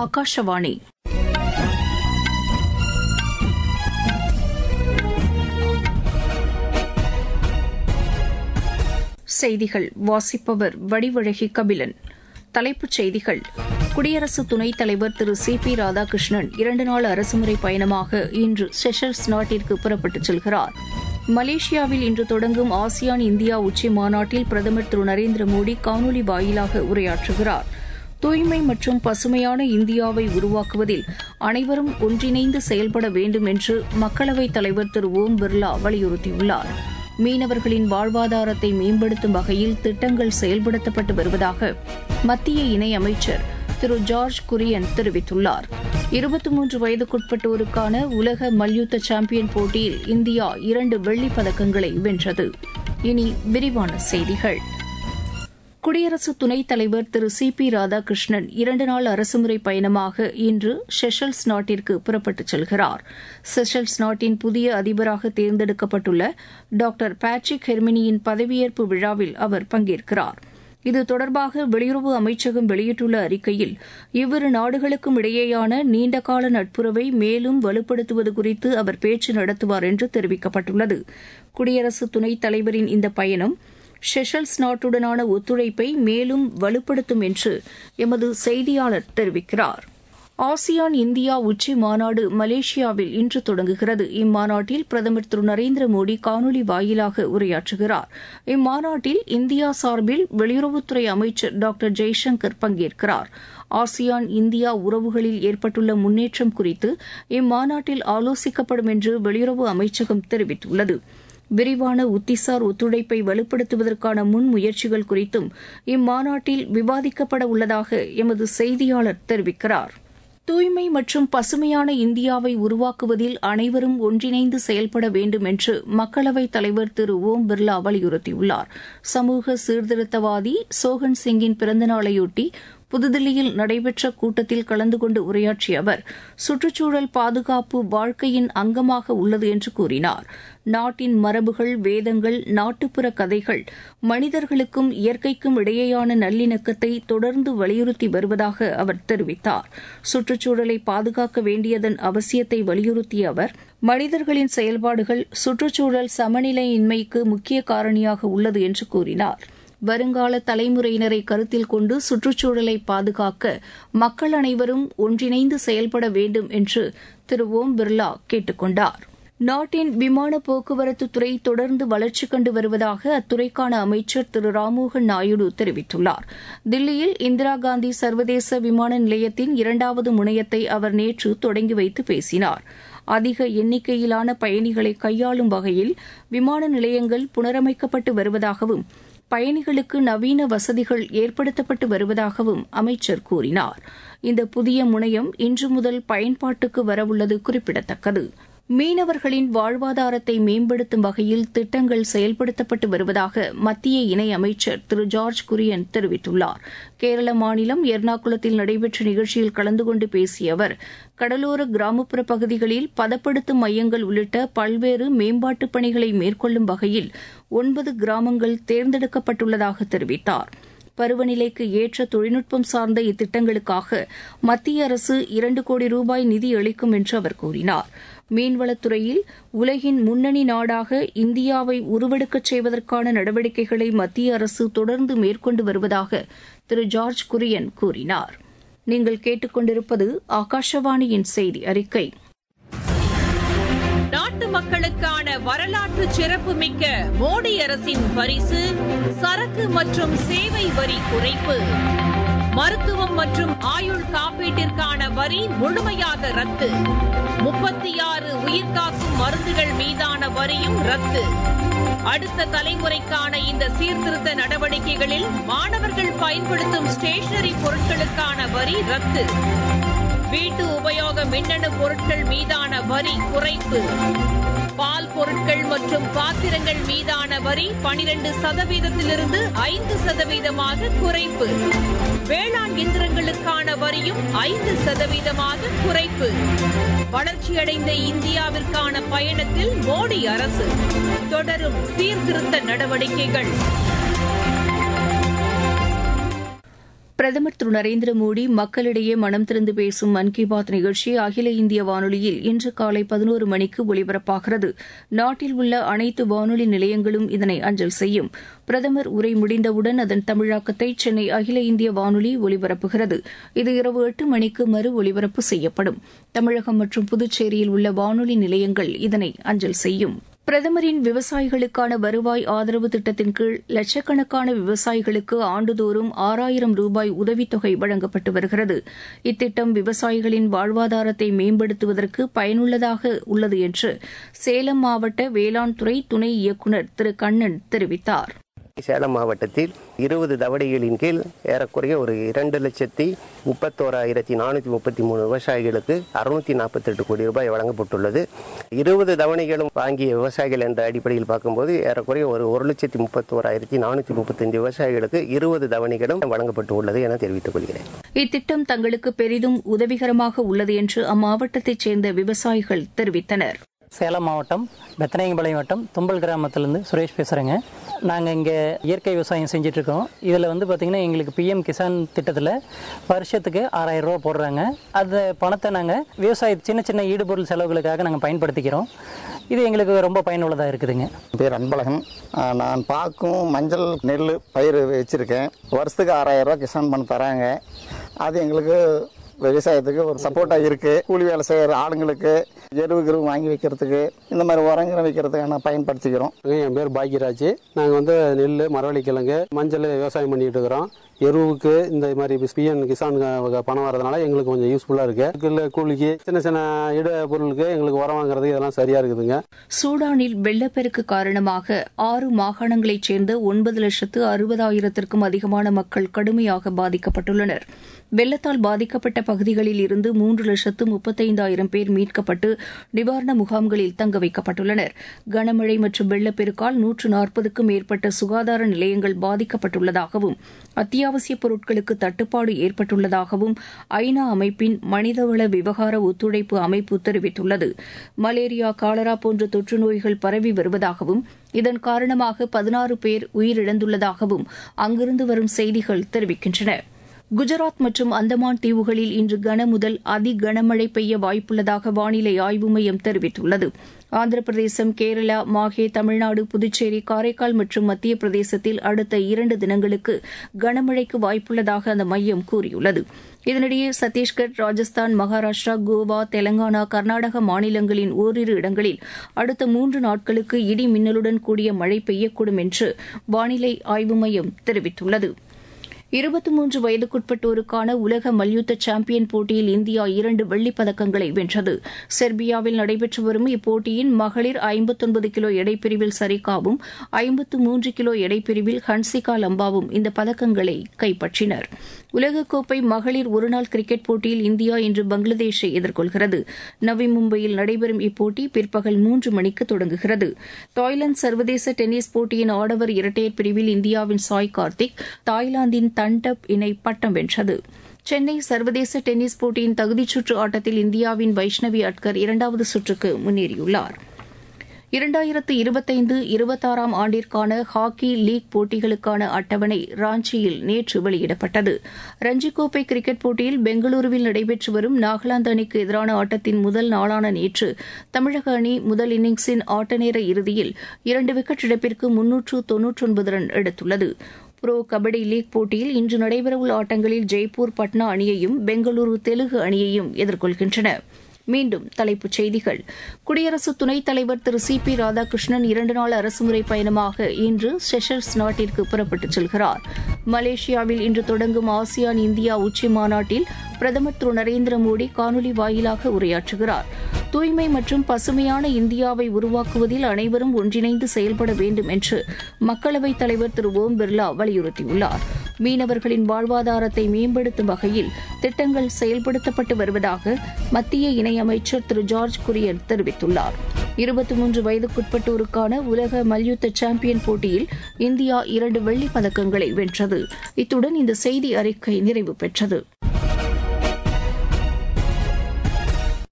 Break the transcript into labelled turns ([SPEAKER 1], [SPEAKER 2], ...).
[SPEAKER 1] ஆகாஷவாணி செய்திகள் வாசிப்பவர் வடிவழகி கபிலன் தலைப்புச் செய்திகள் குடியரசு துணைத் தலைவர் திரு சி பி ராதாகிருஷ்ணன் இரண்டு நாள் அரசுமுறை பயணமாக இன்று செஷல்ஸ் நாட்டிற்கு புறப்பட்டுச் செல்கிறார் மலேசியாவில் இன்று தொடங்கும் ஆசியான் இந்தியா உச்சி மாநாட்டில் பிரதமர் திரு நரேந்திர மோடி காணொலி வாயிலாக உரையாற்றுகிறார் தூய்மை மற்றும் பசுமையான இந்தியாவை உருவாக்குவதில் அனைவரும் ஒன்றிணைந்து செயல்பட வேண்டும் என்று மக்களவைத் தலைவர் திரு ஓம் பிர்லா வலியுறுத்தியுள்ளார் மீனவர்களின் வாழ்வாதாரத்தை மேம்படுத்தும் வகையில் திட்டங்கள் செயல்படுத்தப்பட்டு வருவதாக மத்திய இணையமைச்சர் திரு ஜார்ஜ் குரியன் தெரிவித்துள்ளார் இருபத்தி மூன்று வயதுக்குட்பட்டோருக்கான உலக மல்யுத்த சாம்பியன் போட்டியில் இந்தியா இரண்டு வெள்ளிப் பதக்கங்களை வென்றது இனி விரிவான செய்திகள் குடியரசு துணைத் தலைவர் திரு சி பி ராதாகிருஷ்ணன் இரண்டு நாள் அரசுமுறை பயணமாக இன்று செஷல்ஸ் நாட்டிற்கு புறப்பட்டுச் செல்கிறார் செஷல்ஸ் நாட்டின் புதிய அதிபராக தேர்ந்தெடுக்கப்பட்டுள்ள டாக்டர் பேட்ரிக் ஹெர்மினியின் பதவியேற்பு விழாவில் அவர் பங்கேற்கிறார் இது தொடர்பாக வெளியுறவு அமைச்சகம் வெளியிட்டுள்ள அறிக்கையில் இவ்விரு நாடுகளுக்கும் இடையேயான நீண்டகால நட்புறவை மேலும் வலுப்படுத்துவது குறித்து அவர் பேச்சு நடத்துவார் என்று தெரிவிக்கப்பட்டுள்ளது குடியரசு துணைத் தலைவரின் இந்த பயணம் ஷெஷல்ஸ் நாட்டுடனான ஒத்துழைப்பை மேலும் வலுப்படுத்தும் என்று எமது செய்தியாளர் தெரிவிக்கிறார் ஆசியான் இந்தியா உச்சி மாநாடு மலேசியாவில் இன்று தொடங்குகிறது இம்மாநாட்டில் பிரதமர் திரு நரேந்திர மோடி காணொலி வாயிலாக உரையாற்றுகிறார் இம்மாநாட்டில் இந்தியா சார்பில் வெளியுறவுத்துறை அமைச்சர் டாக்டர் ஜெய்சங்கர் பங்கேற்கிறார் ஆசியான் இந்தியா உறவுகளில் ஏற்பட்டுள்ள முன்னேற்றம் குறித்து இம்மாநாட்டில் ஆலோசிக்கப்படும் என்று வெளியுறவு அமைச்சகம் தெரிவித்துள்ளது விரிவான உத்திசார் ஒத்துழைப்பை வலுப்படுத்துவதற்கான முன்முயற்சிகள் குறித்தும் இம்மாநாட்டில் விவாதிக்கப்பட உள்ளதாக எமது செய்தியாளர் தெரிவிக்கிறார் தூய்மை மற்றும் பசுமையான இந்தியாவை உருவாக்குவதில் அனைவரும் ஒன்றிணைந்து செயல்பட வேண்டும் என்று மக்களவைத் தலைவர் திரு ஓம் பிர்லா வலியுறுத்தியுள்ளார் சமூக சீர்திருத்தவாதி சோகன் சிங்கின் பிறந்தநாளையொட்டி புதுதில்லியில் நடைபெற்ற கூட்டத்தில் கலந்து கொண்டு உரையாற்றிய அவர் சுற்றுச்சூழல் பாதுகாப்பு வாழ்க்கையின் அங்கமாக உள்ளது என்று கூறினார் நாட்டின் மரபுகள் வேதங்கள் நாட்டுப்புற கதைகள் மனிதர்களுக்கும் இயற்கைக்கும் இடையேயான நல்லிணக்கத்தை தொடர்ந்து வலியுறுத்தி வருவதாக அவர் தெரிவித்தார் சுற்றுச்சூழலை பாதுகாக்க வேண்டியதன் அவசியத்தை வலியுறுத்திய அவர் மனிதர்களின் செயல்பாடுகள் சுற்றுச்சூழல் சமநிலையின்மைக்கு முக்கிய காரணியாக உள்ளது என்று கூறினார் வருங்கால தலைமுறையினரை கருத்தில் கொண்டு சுற்றுச்சூழலை பாதுகாக்க மக்கள் அனைவரும் ஒன்றிணைந்து செயல்பட வேண்டும் என்று திரு ஓம் பிர்லா கேட்டுக் கொண்டார் நாட்டின் விமான போக்குவரத்து துறை தொடர்ந்து வளர்ச்சி கண்டு வருவதாக அத்துறைக்கான அமைச்சர் திரு ராம்மோகன் நாயுடு தெரிவித்துள்ளார் தில்லியில் இந்திரா காந்தி சர்வதேச விமான நிலையத்தின் இரண்டாவது முனையத்தை அவர் நேற்று தொடங்கி வைத்து பேசினார் அதிக எண்ணிக்கையிலான பயணிகளை கையாளும் வகையில் விமான நிலையங்கள் புனரமைக்கப்பட்டு வருவதாகவும் பயணிகளுக்கு நவீன வசதிகள் ஏற்படுத்தப்பட்டு வருவதாகவும் அமைச்சர் கூறினார் இந்த புதிய முனையம் இன்று முதல் பயன்பாட்டுக்கு வரவுள்ளது குறிப்பிடத்தக்கது மீனவர்களின் வாழ்வாதாரத்தை மேம்படுத்தும் வகையில் திட்டங்கள் செயல்படுத்தப்பட்டு வருவதாக மத்திய இணையமைச்சர் திரு ஜார்ஜ் குரியன் தெரிவித்துள்ளார் கேரள மாநிலம் எர்ணாகுளத்தில் நடைபெற்ற நிகழ்ச்சியில் கலந்து கொண்டு பேசிய அவர் கடலோர கிராமப்புற பகுதிகளில் பதப்படுத்தும் மையங்கள் உள்ளிட்ட பல்வேறு மேம்பாட்டுப் பணிகளை மேற்கொள்ளும் வகையில் ஒன்பது கிராமங்கள் தேர்ந்தெடுக்கப்பட்டுள்ளதாக தெரிவித்தார் பருவநிலைக்கு ஏற்ற தொழில்நுட்பம் சார்ந்த இத்திட்டங்களுக்காக மத்திய அரசு இரண்டு கோடி ரூபாய் நிதி அளிக்கும் என்று அவர் கூறினார் மீன்வளத்துறையில் உலகின் முன்னணி நாடாக இந்தியாவை உருவெடுக்கச் செய்வதற்கான நடவடிக்கைகளை மத்திய அரசு தொடர்ந்து மேற்கொண்டு வருவதாக திரு ஜார்ஜ் குரியன் கூறினார் நீங்கள் கேட்டுக்கொண்டிருப்பது ஆகாஷவாணியின் செய்தி அறிக்கை
[SPEAKER 2] நாட்டு மக்களுக்கான வரலாற்று சிறப்புமிக்க மோடி அரசின் பரிசு சரக்கு மற்றும் சேவை வரி குறைப்பு மருத்துவம் மற்றும் ஆயுள் காப்பீட்டிற்கான வரி முழுமையாக ரத்து முப்பத்தி ஆறு உயிர்காக்கும் மருந்துகள் மீதான வரியும் ரத்து அடுத்த தலைமுறைக்கான இந்த சீர்திருத்த நடவடிக்கைகளில் மாணவர்கள் பயன்படுத்தும் ஸ்டேஷனரி பொருட்களுக்கான வரி ரத்து வீட்டு உபயோக மின்னணு பொருட்கள் மீதான வரி குறைப்பு பால் பொருட்கள் மற்றும் பாத்திரங்கள் மீதான வரி பனிரெண்டு சதவீதத்திலிருந்து ஐந்து சதவீதமாக குறைப்பு வேளாண் இயந்திரங்களுக்கான வரியும் ஐந்து சதவீதமாக குறைப்பு வளர்ச்சியடைந்த இந்தியாவிற்கான பயணத்தில் மோடி அரசு தொடரும் சீர்திருத்த நடவடிக்கைகள்
[SPEAKER 1] பிரதமர் திரு நரேந்திர மோடி மக்களிடையே மனம் திறந்து பேசும் மன் கி பாத் நிகழ்ச்சி அகில இந்திய வானொலியில் இன்று காலை பதினோரு மணிக்கு ஒலிபரப்பாகிறது நாட்டில் உள்ள அனைத்து வானொலி நிலையங்களும் இதனை அஞ்சல் செய்யும் பிரதமர் உரை முடிந்தவுடன் அதன் தமிழாக்கத்தை சென்னை அகில இந்திய வானொலி ஒலிபரப்புகிறது இது இரவு எட்டு மணிக்கு மறு ஒலிபரப்பு செய்யப்படும் தமிழகம் மற்றும் புதுச்சேரியில் உள்ள வானொலி நிலையங்கள் இதனை அஞ்சல் செய்யும் பிரதமரின் விவசாயிகளுக்கான வருவாய் ஆதரவு திட்டத்தின் கீழ் லட்சக்கணக்கான விவசாயிகளுக்கு ஆண்டுதோறும் ஆறாயிரம் ரூபாய் உதவித்தொகை வழங்கப்பட்டு வருகிறது இத்திட்டம் விவசாயிகளின் வாழ்வாதாரத்தை மேம்படுத்துவதற்கு பயனுள்ளதாக உள்ளது என்று சேலம் மாவட்ட வேளாண் துறை துணை இயக்குநர் திரு கண்ணன் தெரிவித்தார்
[SPEAKER 3] சேலம் மாவட்டத்தில் இருபது தவணைகளின் கீழ் ஏறக்குறைய ஒரு இரண்டு லட்சத்தி முப்பத்தோராயிரத்தி நானூற்றி முப்பத்தி மூணு விவசாயிகளுக்கு அறுநூத்தி நாற்பத்தெட்டு கோடி ரூபாய் வழங்கப்பட்டுள்ளது இருபது தவணைகளும் வாங்கிய விவசாயிகள் என்ற அடிப்படையில் பார்க்கும்போது ஏறக்குறைய ஒரு ஒரு லட்சத்தி முப்பத்தோராயிரத்தி நானூற்றி முப்பத்தஞ்சு விவசாயிகளுக்கு இருபது தவணைகளும் வழங்கப்பட்டு உள்ளது என தெரிவித்துக் கொள்கிறேன்
[SPEAKER 1] இத்திட்டம் தங்களுக்கு பெரிதும் உதவிகரமாக உள்ளது என்று அம்மாவட்டத்தைச் சேர்ந்த விவசாயிகள் தெரிவித்தனர்
[SPEAKER 4] சேலம் மாவட்டம் பெத்தநாயகம்பாளையம் வட்டம் தும்பல் கிராமத்திலேருந்து சுரேஷ் பேசுகிறேங்க நாங்கள் இங்கே இயற்கை விவசாயம் செஞ்சிட்ருக்கோம் இதில் வந்து பார்த்திங்கன்னா எங்களுக்கு பிஎம் கிசான் திட்டத்தில் வருஷத்துக்கு ஆறாயிரம் ரூபா போடுறாங்க அந்த பணத்தை நாங்கள் விவசாய சின்ன சின்ன ஈடுபொருள் செலவுகளுக்காக நாங்கள் பயன்படுத்திக்கிறோம் இது எங்களுக்கு ரொம்ப பயனுள்ளதாக இருக்குதுங்க
[SPEAKER 5] பேர் அன்பழகன் நான் பாக்கும் மஞ்சள் நெல் பயிர் வச்சுருக்கேன் வருஷத்துக்கு ஆறாயிரம் ரூபா கிசான் பண்ண தராங்க அது எங்களுக்கு விவசாயத்துக்கு ஒரு சப்போர்ட்டாக இருக்குது கூலி வேலை செய்கிற ஆளுங்களுக்கு எருவு கிருவு வாங்கி வைக்கிறதுக்கு இந்த மாதிரி உரங்கிற வைக்கிறதுக்கான பயன்படுத்திக்கிறோம்
[SPEAKER 6] என் பேர் பாக்யராஜ் நாங்கள் வந்து நெல் மரவள்ளி கிழங்கு மஞ்சள் விவசாயம் பண்ணிட்டு இருக்கிறோம் எருவுக்கு இந்த மாதிரி பிஎன் கிசான் பணம் வரதுனால எங்களுக்கு கொஞ்சம் யூஸ்ஃபுல்லாக இருக்கு இல்லை கூலிக்கு சின்ன சின்ன இட பொருளுக்கு எங்களுக்கு உரம் வாங்குறதுக்கு இதெல்லாம் சரியா இருக்குதுங்க
[SPEAKER 1] சூடானில் வெள்ளப்பெருக்கு காரணமாக ஆறு மாகாணங்களைச் சேர்ந்த ஒன்பது லட்சத்து அறுபதாயிரத்திற்கும் அதிகமான மக்கள் கடுமையாக பாதிக்கப்பட்டுள்ளனர் வெள்ளத்தால் பாதிக்கப்பட்ட பகுதிகளில் இருந்து மூன்று லட்சத்து முப்பத்தைந்தாயிரம் பேர் மீட்கப்பட்டு நிவாரண முகாம்களில் தங்க வைக்கப்பட்டுள்ளனர் கனமழை மற்றும் வெள்ளப்பெருக்கால் நூற்று நாற்பதுக்கும் மேற்பட்ட சுகாதார நிலையங்கள் பாதிக்கப்பட்டுள்ளதாகவும் அத்தியாவசிய பொருட்களுக்கு தட்டுப்பாடு ஏற்பட்டுள்ளதாகவும் ஐநா அமைப்பின் மனிதவள விவகார ஒத்துழைப்பு அமைப்பு தெரிவித்துள்ளது மலேரியா காலரா போன்ற தொற்று நோய்கள் பரவி வருவதாகவும் இதன் காரணமாக பதினாறு பேர் உயிரிழந்துள்ளதாகவும் அங்கிருந்து வரும் செய்திகள் தெரிவிக்கின்றன குஜராத் மற்றும் அந்தமான் தீவுகளில் இன்று கன முதல் அதி கனமழை பெய்ய வாய்ப்புள்ளதாக வானிலை ஆய்வு மையம் தெரிவித்துள்ளது ஆந்திர பிரதேசம் கேரளா மாஹே தமிழ்நாடு புதுச்சேரி காரைக்கால் மற்றும் மத்திய பிரதேசத்தில் அடுத்த இரண்டு தினங்களுக்கு கனமழைக்கு வாய்ப்புள்ளதாக அந்த மையம் கூறியுள்ளது இதனிடையே சத்தீஸ்கர் ராஜஸ்தான் மகாராஷ்டிரா கோவா தெலங்கானா கர்நாடக மாநிலங்களின் ஓரிரு இடங்களில் அடுத்த மூன்று நாட்களுக்கு இடி மின்னலுடன் கூடிய மழை பெய்யக்கூடும் என்று வானிலை ஆய்வு மையம் தெரிவித்துள்ளது இருபத்தி மூன்று வயதுக்குட்பட்டோருக்கான உலக மல்யுத்த சாம்பியன் போட்டியில் இந்தியா இரண்டு வெள்ளிப் பதக்கங்களை வென்றது செர்பியாவில் நடைபெற்று வரும் இப்போட்டியின் மகளிர் ஐம்பத்தொன்பது கிலோ எடைப்பிரிவில் சரிகாவும் ஐம்பத்து மூன்று கிலோ எடைப்பிரிவில் ஹன்சிகா லம்பாவும் இந்த பதக்கங்களை கைப்பற்றினர் உலகக்கோப்பை மகளிர் ஒருநாள் கிரிக்கெட் போட்டியில் இந்தியா இன்று பங்களாதேஷை எதிர்கொள்கிறது நவி மும்பையில் நடைபெறும் இப்போட்டி பிற்பகல் மூன்று மணிக்கு தொடங்குகிறது தாய்லாந்து சர்வதேச டென்னிஸ் போட்டியின் ஆடவர் இரட்டையர் பிரிவில் இந்தியாவின் சாய் கார்த்திக் தாய்லாந்தின் தண்டப் இணை பட்டம் வென்றது சென்னை சர்வதேச டென்னிஸ் போட்டியின் தகுதிச் சுற்று ஆட்டத்தில் இந்தியாவின் வைஷ்ணவி அட்கர் இரண்டாவது சுற்றுக்கு முன்னேறியுள்ளார் இரண்டாயிரத்து இருபத்தைந்து இருபத்தாறாம் ஆண்டிற்கான ஹாக்கி லீக் போட்டிகளுக்கான அட்டவணை ராஞ்சியில் நேற்று வெளியிடப்பட்டது ரஞ்சிக்கோப்பை கிரிக்கெட் போட்டியில் பெங்களூருவில் நடைபெற்று வரும் நாகாலாந்து அணிக்கு எதிரான ஆட்டத்தின் முதல் நாளான நேற்று தமிழக அணி முதல் இன்னிங்ஸின் ஆட்டநேர இறுதியில் இரண்டு விக்கெட் இழப்பிற்கு முன்னூற்று தொன்னூற்றொன்பது ரன் எடுத்துள்ளது புரோ கபடி லீக் போட்டியில் இன்று நடைபெறவுள்ள ஆட்டங்களில் ஜெய்ப்பூர் பட்னா அணியையும் பெங்களூரு தெலுங்கு அணியையும் எதிர்கொள்கின்றன மீண்டும் தலைப்புச் செய்திகள் குடியரசு துணைத் தலைவர் திரு சி பி ராதாகிருஷ்ணன் இரண்டு நாள் அரசுமுறை பயணமாக இன்று செஷல்ஸ் நாட்டிற்கு புறப்பட்டுச் செல்கிறார் மலேசியாவில் இன்று தொடங்கும் ஆசியான் இந்தியா உச்சி மாநாட்டில் பிரதமர் திரு நரேந்திர மோடி காணொலி வாயிலாக உரையாற்றுகிறார் தூய்மை மற்றும் பசுமையான இந்தியாவை உருவாக்குவதில் அனைவரும் ஒன்றிணைந்து செயல்பட வேண்டும் என்று மக்களவைத் தலைவர் திரு ஓம் பிர்லா வலியுறுத்தியுள்ளார் மீனவர்களின் வாழ்வாதாரத்தை மேம்படுத்தும் வகையில் திட்டங்கள் செயல்படுத்தப்பட்டு வருவதாக மத்திய இணையமைச்சர் திரு ஜார்ஜ் குரியன் தெரிவித்துள்ளார் இருபத்தி மூன்று வயதுக்குட்பட்டோருக்கான உலக மல்யுத்த சாம்பியன் போட்டியில் இந்தியா இரண்டு வெள்ளிப் பதக்கங்களை வென்றது இத்துடன் இந்த செய்தி அறிக்கை நிறைவு பெற்றது